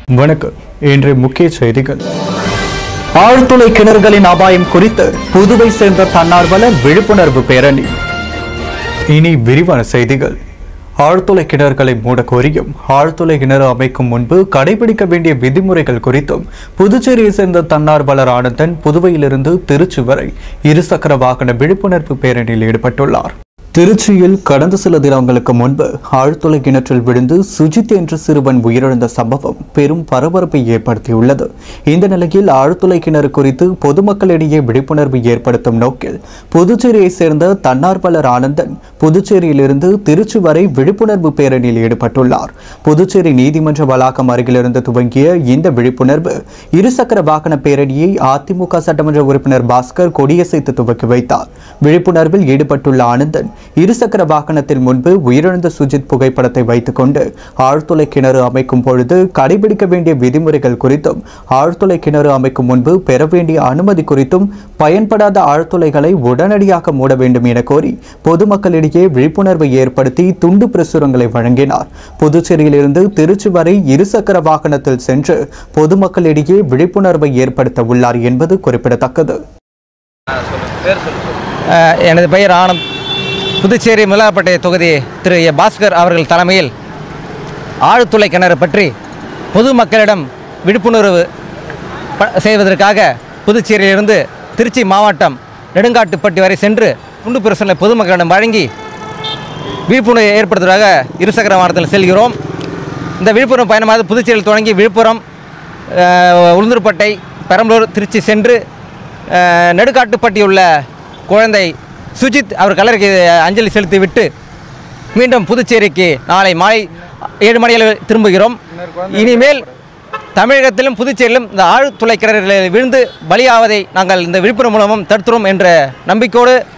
வணக்கம் இன்றைய முக்கிய செய்திகள் ஆழ்துளை கிணறுகளின் அபாயம் குறித்து புதுவை சேர்ந்த தன்னார்வலர் விழிப்புணர்வு பேரணி இனி விரிவான செய்திகள் ஆழ்துளை கிணறுகளை மூட கோரியும் ஆழ்துளை கிணறு அமைக்கும் முன்பு கடைபிடிக்க வேண்டிய விதிமுறைகள் குறித்தும் புதுச்சேரியை சேர்ந்த தன்னார்வலர் ஆனந்தன் புதுவையிலிருந்து திருச்சி வரை இருசக்கர வாகன விழிப்புணர்வு பேரணியில் ஈடுபட்டுள்ளார் திருச்சியில் கடந்த சில தினங்களுக்கு முன்பு ஆழ்துளை கிணற்றில் விழுந்து சுஜித் என்ற சிறுவன் உயிரிழந்த சம்பவம் பெரும் பரபரப்பை ஏற்படுத்தியுள்ளது இந்த நிலையில் ஆழ்துளை கிணறு குறித்து பொதுமக்களிடையே விழிப்புணர்வு ஏற்படுத்தும் நோக்கில் புதுச்சேரியை சேர்ந்த தன்னார்வலர் ஆனந்தன் புதுச்சேரியிலிருந்து திருச்சி வரை விழிப்புணர்வு பேரணியில் ஈடுபட்டுள்ளார் புதுச்சேரி நீதிமன்ற வளாகம் அருகிலிருந்து துவங்கிய இந்த விழிப்புணர்வு இருசக்கர வாகன பேரணியை அதிமுக சட்டமன்ற உறுப்பினர் பாஸ்கர் கொடியசைத்து துவக்கி வைத்தார் விழிப்புணர்வில் ஈடுபட்டுள்ள ஆனந்தன் இருசக்கர வாகனத்தில் முன்பு உயிரிழந்த சுஜித் புகைப்படத்தை வைத்துக்கொண்டு ஆழ்துளை கிணறு அமைக்கும் பொழுது கடைபிடிக்க வேண்டிய விதிமுறைகள் குறித்தும் ஆழ்துளை கிணறு அமைக்கும் முன்பு பெற வேண்டிய அனுமதி குறித்தும் பயன்படாத ஆழ்துளைகளை உடனடியாக மூட வேண்டும் என கோரி பொதுமக்களிடையே விழிப்புணர்வை ஏற்படுத்தி துண்டு பிரசுரங்களை வழங்கினார் புதுச்சேரியிலிருந்து திருச்சி வரை இருசக்கர வாகனத்தில் சென்று பொதுமக்களிடையே விழிப்புணர்வை ஏற்படுத்த உள்ளார் என்பது குறிப்பிடத்தக்கது அஹ், எனது பெயர் ஆனந்த் புதுச்சேரி மிலாப்பட்டை தொகுதி திரு ஏ. பாஸ்கர் அவர்கள் தலைமையில் ஆழ்துளை கிணறு பற்றி பொதுமக்களிடம் விழிப்புணர்வு ப- செய்வதற்காக புதுச்சேரியிலிருந்து திருச்சி மாவட்டம் நெடுங்காட்டுப்பட்டி வரை சென்று துண்டு பிரசனை பொதுமக்களிடம் வழங்கி விழிப்புணர்வை ஏற்படுத்துவதாக இருசக்கர வாகனத்தில் செல்கிறோம் இந்த விழுப்புரம் பயணமானது புதுச்சேரியில் தொடங்கி விழுப்புரம் அஹ், உளுந்தூர்பேட்டை பெரம்பலூர் திருச்சி சென்று அஹ், நெடுக்காட்டுப்பட்டி உள்ள குழந்தை சுஜித் அவர் கல்லறைக்கு அஞ்சலி செலுத்திவிட்டு மீண்டும் புதுச்சேரிக்கு நாளை மாலை ஏழு மணியில் திரும்புகிறோம் இனிமேல் தமிழகத்திலும் புதுச்சேரியிலும் இந்த ஆழ்துளை கிணறுகளில் விழுந்து பலியாவதை நாங்கள் இந்த விழுப்புரம் மூலமும் தடுத்துறோம் என்ற நம்பிக்கையோடு